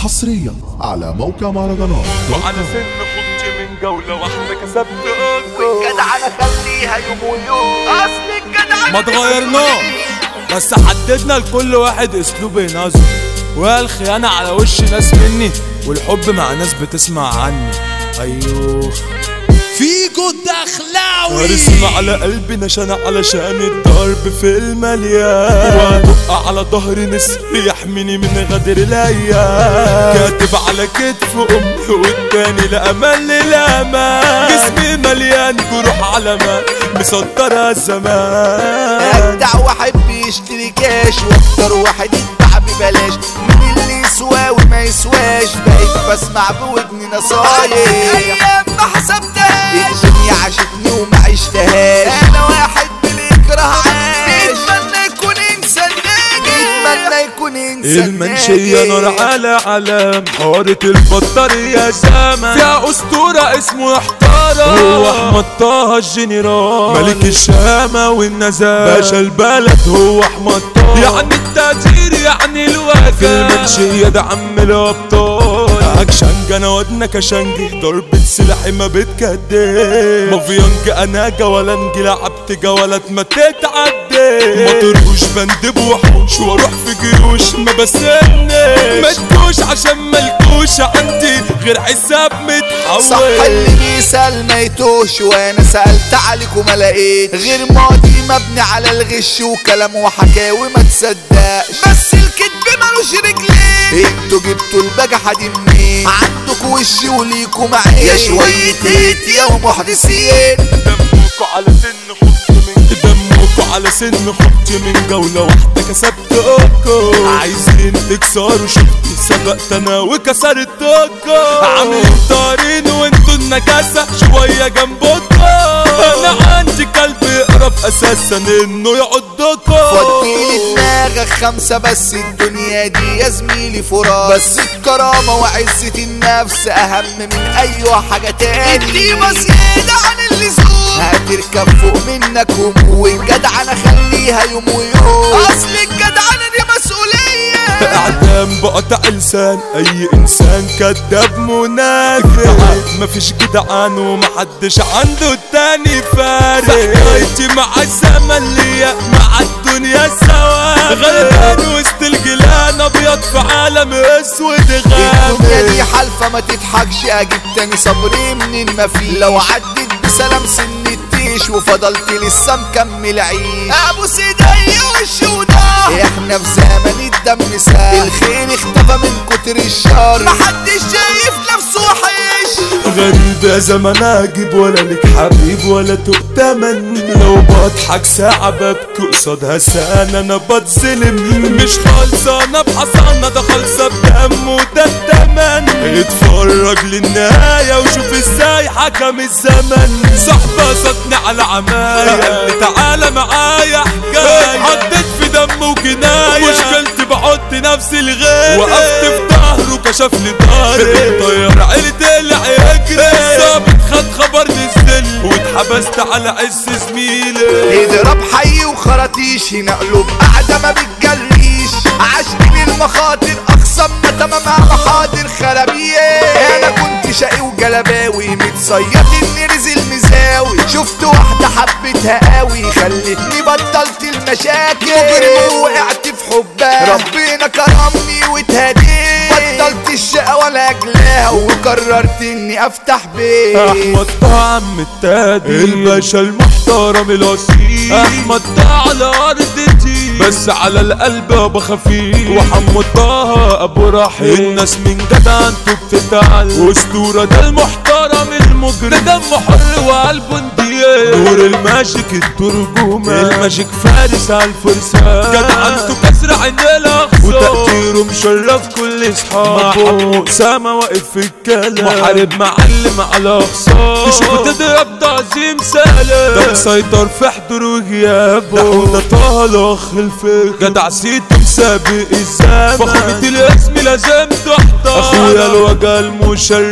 حصريا على موقع مهرجانات وعلى سن خدت من جولة واحدة كسبت جدع انا خليها يوم ويوم اصل الجدع ما اتغيرناش بس حددنا لكل واحد اسلوب يناسبه والخيانة على وش ناس مني والحب مع ناس بتسمع عني ايوه فيجو الدخلاوي رسم على قلبي نشان علشان الضرب في المليان وادق على ظهر نسر يحميني من غدر الايام كاتب على كتف امي والتاني لامل للامان جسمي مليان جروح علامات مسطرة الزمان اجدع واحد بيشتري كاش واكتر واحد يدفع ببلاش مين اللي يسوى وما يسواش بقيت بسمع بودني نصايح ايام ما حسبتهاش الدنيا عاشتني وما عشتهاش انا واحد بيكره عاش بيتمنى يكون انسان ناجح بيتمنى يكون انسان المنشية نار ناجح. على علام حارة البطارية زمان فيها أسطورة اسمه احترام هو أحمد طه الجنرال ملك الشامة والنزال باشا البلد هو أحمد طه يعني التأثير يعني الوفاء في المنشية ده عم الأبطال اكشنج انا ودنا كشنجي ضربة سلاحي ما بتكدي مافيانج انا جولانج لعبت جولات ما تتعدي ما تروش بندب وحوش واروح في جيوش ما بسنش ما تجوش عشان ملكوش عندي غير حساب متحول صح اللي بيسأل ما يتوش وانا سألت عليك وما لقيت غير ماضي مبني على الغش وكلام وحكاوي ما تصدقش بس الكذب ملوش رجلين انتوا جبتوا البجحة دي منين عندكوا وش وليكوا معين يا شوية هيت يا محدثين دمكوا على سن خط من دمكوا على سن خط من جولة واحدة كسبتكوا عايزين تكسروا شفتي سبقت انا وكسرت توكو عاملين طارين وانتوا النكاسة شوية جنبكوا انا عندي كلب يقرب اساسا انه يعضكوا فضيلي دماغك خمسة بس الدنيا دي يا زميلي فراغ بس الكرامة وعزة النفس أهم من أي حاجة تاني الديمة زيادة عن اللزوم هتركب فوق منك هموم والجدع أنا خليها يوم ويوم أصل الجدع أنا دي مسؤولية اعدام بقطع لسان اي انسان كذاب منافق مفيش جدعان ومحدش عنده التاني فارق حكايتي مع الزمن ليا مع الدنيا سوا غلبان وسط الجيلان ابيض في عالم اسود الدنيا غامق دي حالفة ما تضحكش اجيب تاني صبري منين ما في لو عدت بسلام سن التيش وفضلت لسه مكمل عيش ابو سيدي وش وضهر احنا في زمن الدم سال الخير اختفى من كتر الشر محدش شايف نفسه وحيش غريب يا زمان اجيب ولا لك حبيب ولا تؤتمن لو بضحك ساعة ببكي قصادها سنة انا بتظلم مش خالصة بحصانة ده خالصة بدم وده التمن اتفرج للنهاية وشوف ازاي حكم الزمن صحبة صدني على عماية قال لي تعالى معايا حكاية حطيت في دم وجناية مشكلتي بحط نفسي لغاية وقفت في ظهره كشف لي ظهري طير عيلة طلع يجري الظابط خد خبر نزل واتحبست على عز زميلي اضرب حي وخراطيش نقلب قاعدة ما بتجليش عشقي للمخاطر اقسم ما تمام محاضر خرابيه انا كنت شقي وجلباوي متصيط اني نزل مزاوي شفت واحدة حبيتها قوي خلتني بطلت المشاكل مجرم وقعت في حبها ربنا كرمني واتهديت بطلت الشقة ولا اجلاها وقررت اني افتح بيت احمد طه عم التادي الباشا المحترم الاصيل احمد طه على ارضتي بس على القلب ابو خفيف وحمد طه ابو رحيم الناس من جدع انتوا بتتعلم واسطوره ده المحترم المجرم ده دمه حر وقلبه نديه نور الماجيك الترجمة الماجيك فارس على الفرسان جدع انتوا كسر عين الاخصام وتقديره مشرف كل اصحابه مع اسامه واقف في الكلام محارب معلم على اخصام تشوفه تضرب تعظيم سلام ده مسيطر في حضور وغيابه ده حوده طه الاخ الفكر جدع سيته مسابق الزمن فخامة الاسم لازم تحتار اخويا الوجه المشرف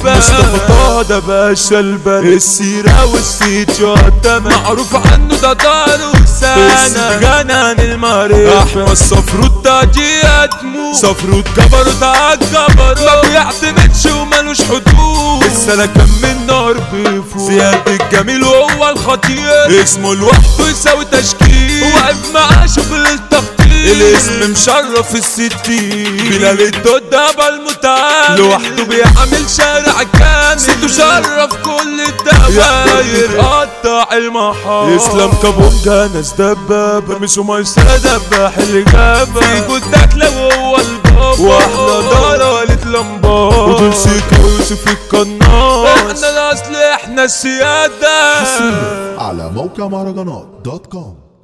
الباب مصطفى طه ده باشا البلد السيرة والسيت يقدم معروف عنه ده دار وسنة جنان المعرفة احمد صفروت ده جياتمو صفروت جبروت عالجبروت ما بيعتمدش ومالوش حدود السنة كان من نار بيفوت زياد الجميل وهو الخطير اسمه لوحده يساوي تشكيل واقف معاه شغل التخطيط الاسم مشرف الستين بلال الدودة المتعامل لوحده بيعمل شارع كامل سيته شرف كل الدواير قطع المحار اسلام كابونجا ناس دبابة مش مايسترا دباح اللي جابه في جدك لو هو البابا واحنا دارة وليد لمبار ودول سيكا ويوسف القناص احنا الاصل احنا السيادة على موقع مهرجانات دوت كوم